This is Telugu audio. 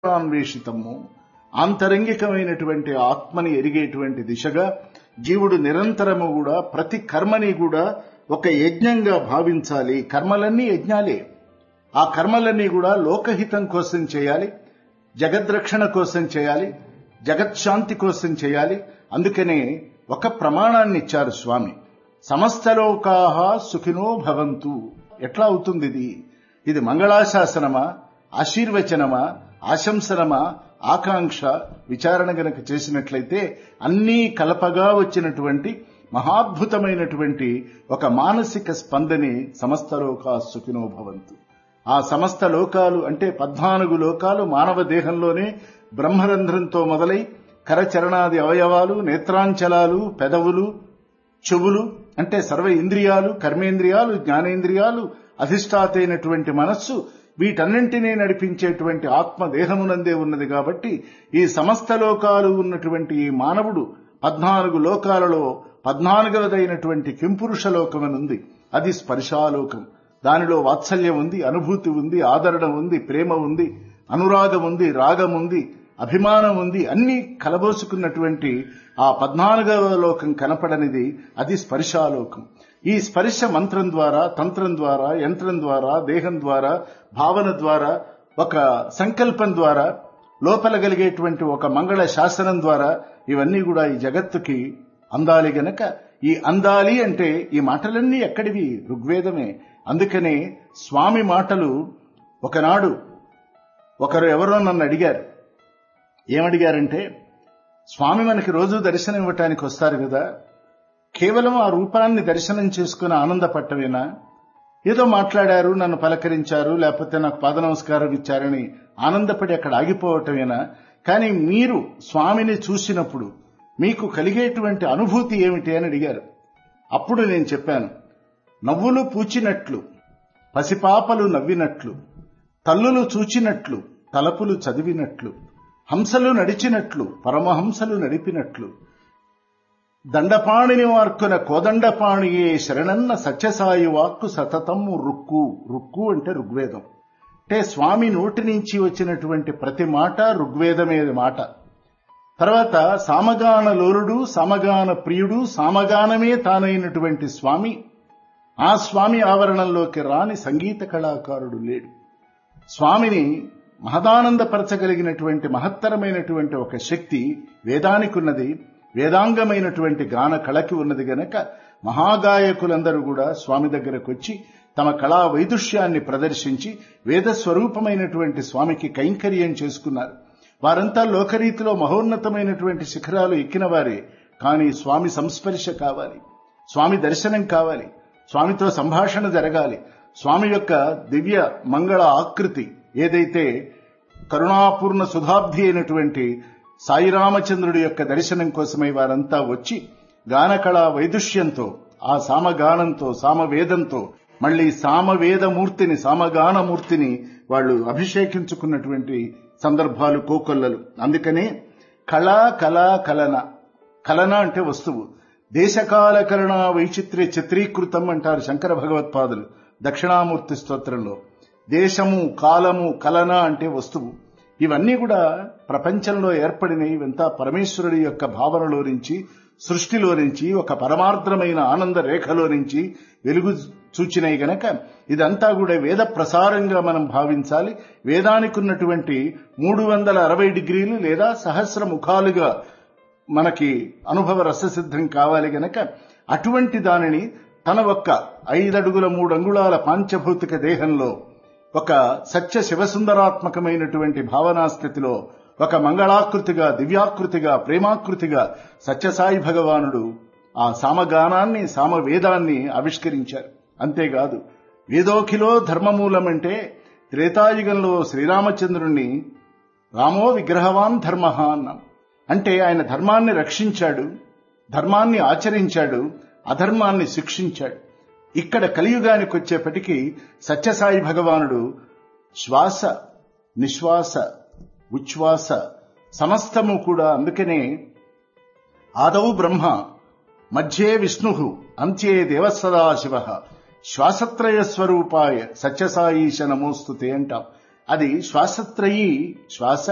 అన్వేషితము ఆంతరంగికమైనటువంటి ఆత్మని ఎరిగేటువంటి దిశగా జీవుడు నిరంతరము కూడా ప్రతి కర్మని కూడా ఒక యజ్ఞంగా భావించాలి కర్మలన్నీ యజ్ఞాలే ఆ కర్మలన్నీ కూడా లోకహితం కోసం చేయాలి జగద్రక్షణ కోసం చేయాలి జగత్శాంతి కోసం చేయాలి అందుకనే ఒక ప్రమాణాన్ని ఇచ్చారు స్వామి సమస్తలోకాహ సుఖినో భవంతు ఎట్లా అవుతుంది ఇది ఇది మంగళాశాసనమా ఆశీర్వచనమా ఆశంసనమా ఆకాంక్ష విచారణ గనక చేసినట్లయితే అన్నీ కలపగా వచ్చినటువంటి మహాద్భుతమైనటువంటి ఒక మానసిక స్పందని సమస్త లోకా సుఖినో భవంతు ఆ సమస్త లోకాలు అంటే పద్నాలుగు లోకాలు మానవ దేహంలోనే బ్రహ్మరంధ్రంతో మొదలై కరచరణాది అవయవాలు నేత్రాంచలాలు పెదవులు చెవులు అంటే సర్వ ఇంద్రియాలు కర్మేంద్రియాలు జ్ఞానేంద్రియాలు అధిష్టాతైనటువంటి మనస్సు వీటన్నింటినీ నడిపించేటువంటి ఆత్మ దేహమునందే ఉన్నది కాబట్టి ఈ సమస్త లోకాలు ఉన్నటువంటి ఈ మానవుడు పద్నాలుగు లోకాలలో పద్నాలుగవదైనటువంటి కింపురుష లోకమనుంది అది స్పర్శాలోకం దానిలో వాత్సల్యం ఉంది అనుభూతి ఉంది ఆదరణ ఉంది ప్రేమ ఉంది అనురాగం ఉంది రాగం ఉంది అభిమానం ఉంది అన్ని కలబోసుకున్నటువంటి ఆ పద్నాలుగవ లోకం కనపడనిది అది స్పర్శాలోకం ఈ స్పర్శ మంత్రం ద్వారా తంత్రం ద్వారా యంత్రం ద్వారా దేహం ద్వారా భావన ద్వారా ఒక సంకల్పం ద్వారా లోపల కలిగేటువంటి ఒక మంగళ శాసనం ద్వారా ఇవన్నీ కూడా ఈ జగత్తుకి అందాలి గనక ఈ అందాలి అంటే ఈ మాటలన్నీ ఎక్కడివి ఋగ్వేదమే అందుకనే స్వామి మాటలు ఒకనాడు ఒకరు ఎవరో నన్ను అడిగారు ఏమడిగారంటే స్వామి మనకి రోజు దర్శనం ఇవ్వటానికి వస్తారు కదా కేవలం ఆ రూపాన్ని దర్శనం చేసుకుని ఆనందపట్టవేనా ఏదో మాట్లాడారు నన్ను పలకరించారు లేకపోతే నాకు పాద నమస్కారం ఇచ్చారని ఆనందపడి అక్కడ ఆగిపోవటమేనా కానీ మీరు స్వామిని చూసినప్పుడు మీకు కలిగేటువంటి అనుభూతి ఏమిటి అని అడిగారు అప్పుడు నేను చెప్పాను నవ్వులు పూచినట్లు పసిపాపలు నవ్వినట్లు తల్లులు చూచినట్లు తలపులు చదివినట్లు హంసలు నడిచినట్లు పరమహంసలు నడిపినట్లు దండపాణిని వార్కున కోదండపాణియే శరణన్న సత్యసాయి వాక్కు సతతము రుక్కు రుక్కు అంటే ఋగ్వేదం అంటే స్వామి నోటి నుంచి వచ్చినటువంటి ప్రతి మాట ఋగ్వేదమే మాట తర్వాత సామగాన లోరుడు సామగాన ప్రియుడు సామగానమే తానైనటువంటి స్వామి ఆ స్వామి ఆవరణంలోకి రాని సంగీత కళాకారుడు లేడు స్వామిని మహదానందపరచగలిగినటువంటి మహత్తరమైనటువంటి ఒక శక్తి వేదానికి ఉన్నది వేదాంగమైనటువంటి గాన కళకి ఉన్నది గనక మహాగాయకులందరూ కూడా స్వామి దగ్గరకు వచ్చి తమ కళా వైదుష్యాన్ని ప్రదర్శించి వేద స్వరూపమైనటువంటి స్వామికి కైంకర్యం చేసుకున్నారు వారంతా లోకరీతిలో మహోన్నతమైనటువంటి శిఖరాలు ఎక్కిన వారే కానీ స్వామి సంస్పర్శ కావాలి స్వామి దర్శనం కావాలి స్వామితో సంభాషణ జరగాలి స్వామి యొక్క దివ్య మంగళ ఆకృతి ఏదైతే కరుణాపూర్ణ సుధాబ్ది అయినటువంటి సాయిరామచంద్రుడి యొక్క దర్శనం కోసమై వారంతా వచ్చి గానకళా వైదుష్యంతో ఆ సామగానంతో సామవేదంతో మళ్ళీ సామవేదమూర్తిని సామగానమూర్తిని వాళ్ళు అభిషేకించుకున్నటువంటి సందర్భాలు కోకొల్లలు అందుకనే కళ కళ కలన కలన అంటే వస్తువు దేశకాల కరుణ వైచిత్ర్య చిత్రీకృతం అంటారు శంకర భగవత్పాదులు దక్షిణామూర్తి స్తోత్రంలో దేశము కాలము కలన అంటే వస్తువు ఇవన్నీ కూడా ప్రపంచంలో ఏర్పడిన ఇవంతా పరమేశ్వరుడి యొక్క భావనలో నుంచి సృష్టిలో నుంచి ఒక పరమార్థమైన ఆనంద రేఖలో నుంచి వెలుగు చూచినాయి గనక ఇదంతా కూడా వేద ప్రసారంగా మనం భావించాలి వేదానికి ఉన్నటువంటి మూడు వందల అరవై డిగ్రీలు లేదా సహస్ర ముఖాలుగా మనకి అనుభవ రససిద్ధం కావాలి గనక అటువంటి దానిని తన ఒక్క ఐదడుగుల మూడు అంగుళాల పాంచభౌతిక దేహంలో ఒక సత్య శివసుందరాత్మకమైనటువంటి భావనా స్థితిలో ఒక మంగళాకృతిగా దివ్యాకృతిగా ప్రేమాకృతిగా సత్యసాయి భగవానుడు ఆ సామగానాన్ని సామవేదాన్ని ఆవిష్కరించారు అంతేకాదు వేదోఖిలో ధర్మమూలమంటే త్రేతాయుగంలో శ్రీరామచంద్రుణ్ణి రామో విగ్రహవాన్ ధర్మ అన్నాం అంటే ఆయన ధర్మాన్ని రక్షించాడు ధర్మాన్ని ఆచరించాడు అధర్మాన్ని శిక్షించాడు ఇక్కడ కలియుగానికి వచ్చేప్పటికీ సత్యసాయి భగవానుడు శ్వాస నిశ్వాస ఉచ్ఛ్వాస సమస్తము కూడా అందుకనే ఆదౌ బ్రహ్మ మధ్యే విష్ణు అంత్యే దేవసదాశివ శ్వాసత్రయ స్వరూపాయ సత్యసాయీశ నమోస్తుతే అంటాం అది శ్వాసత్రయీ శ్వాస